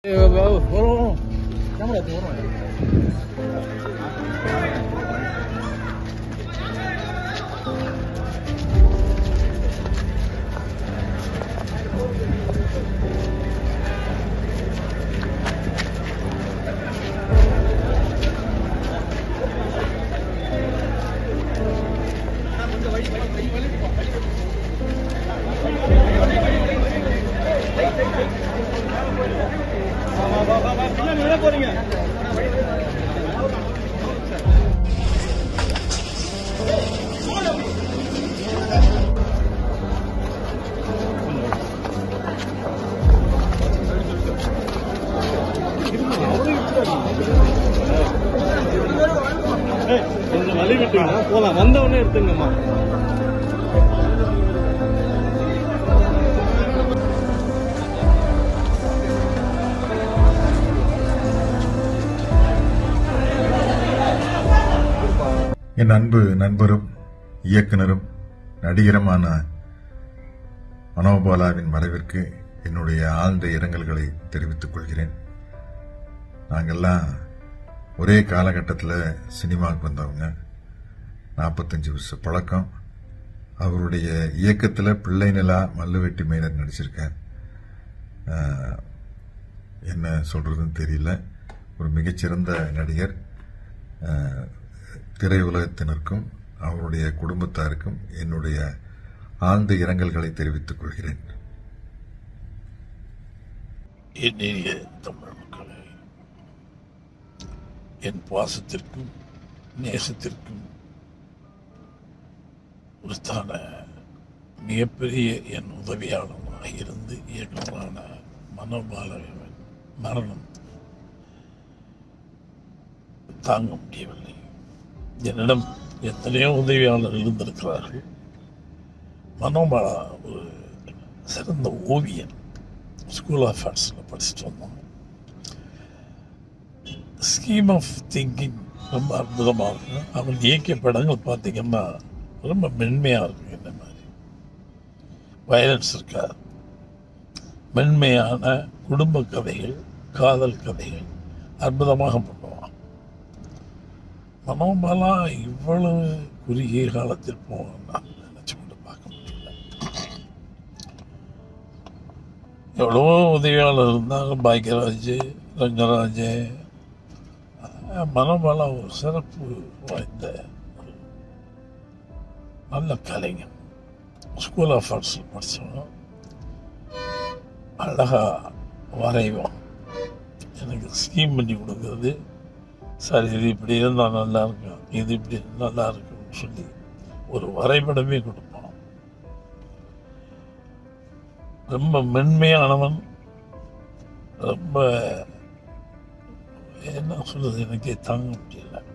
கொஞ்சம் வழி விட்டுங்க போலாம் வந்த உடனே எடுத்துங்கம்மா என் அன்பு நண்பரும் இயக்குனரும் நடிகருமான மனோபாலாவின் மறைவிற்கு என்னுடைய ஆழ்ந்த இரங்கல்களை தெரிவித்துக் கொள்கிறேன் நாங்கெல்லாம் ஒரே காலகட்டத்தில் சினிமாவுக்கு வந்தவங்க நாற்பத்தஞ்சு வருஷ பழக்கம் அவருடைய இயக்கத்தில் பிள்ளை நிலா மல்லுவெட்டி மேனர் நடிச்சிருக்கேன் ஆஹ், என்ன சொல்றதுன்னு தெரியல ஒரு மிகச்சிறந்த நடிகர் ஆஹ், திரையுலகத்தினருக்கும் அவருடைய குடும்பத்தாருக்கும் என்னுடைய ஆழ்ந்த இரங்கல்களை தெரிவித்துக் கொள்கிறேன் என் இனிய தமிழ் மக்களே என் பாசத்திற்கும் நேசத்திற்கும் உரித்தான மிகப்பெரிய என் உதவியாளனாக இருந்து இயக்குனரான மனோபாலவன் மரணம் தாங்க முடியவில்லை என்னிடம் எத்தனையோ உதவியாளர்கள் இருந்திருக்கிறார்கள் மனோபாலா ஒரு சிறந்த ஓவியன் ஸ்கூல் ஆஃப் ஆர்ட்ஸில் படிச்சுட்டு வந்தோம் ஸ்கீம் ஆஃப் திங்கிங் ரொம்ப அற்புதமாக இருக்கும் அவன் இயக்கிய படங்கள் பார்த்தீங்கன்னா ரொம்ப மென்மையாக இருக்கும் இந்த மாதிரி வயலன்ஸ் இருக்காது மென்மையான குடும்ப கதைகள் காதல் கதைகள் அற்புதமாக பண்ணுவான் மனோபாலா இவ்வளவு குறுகிய காலத்தில் போவான் நான் நினச்சி கொண்டு பார்க்க முடியல எவ்வளவோ உதவியாளர் இருந்தாங்க பாக்யராஜ் ரங்கராஜ் அஹ் மனோபாலா ஒரு சிறப்பு வாய்ந்த ஒரு நல்ல கலைஞன் ஸ்கூல் ஆஃப் ஆர்ட்ஸில் படித்தவன் அழகா வரைவோம் எனக்கு ஸ்கீம் பண்ணி கொடுக்குறது சரி இது இப்படி இருந்தால் நல்லா இருக்கும் இது இப்படி இருந்தா நல்லா இருக்கும்னு சொல்லி ஒரு வரைபடமே கொடுப்பான் ரொம்ப மென்மையானவன் ரொம்ப என்ன சொல்றது எனக்கே தாங்க முடியல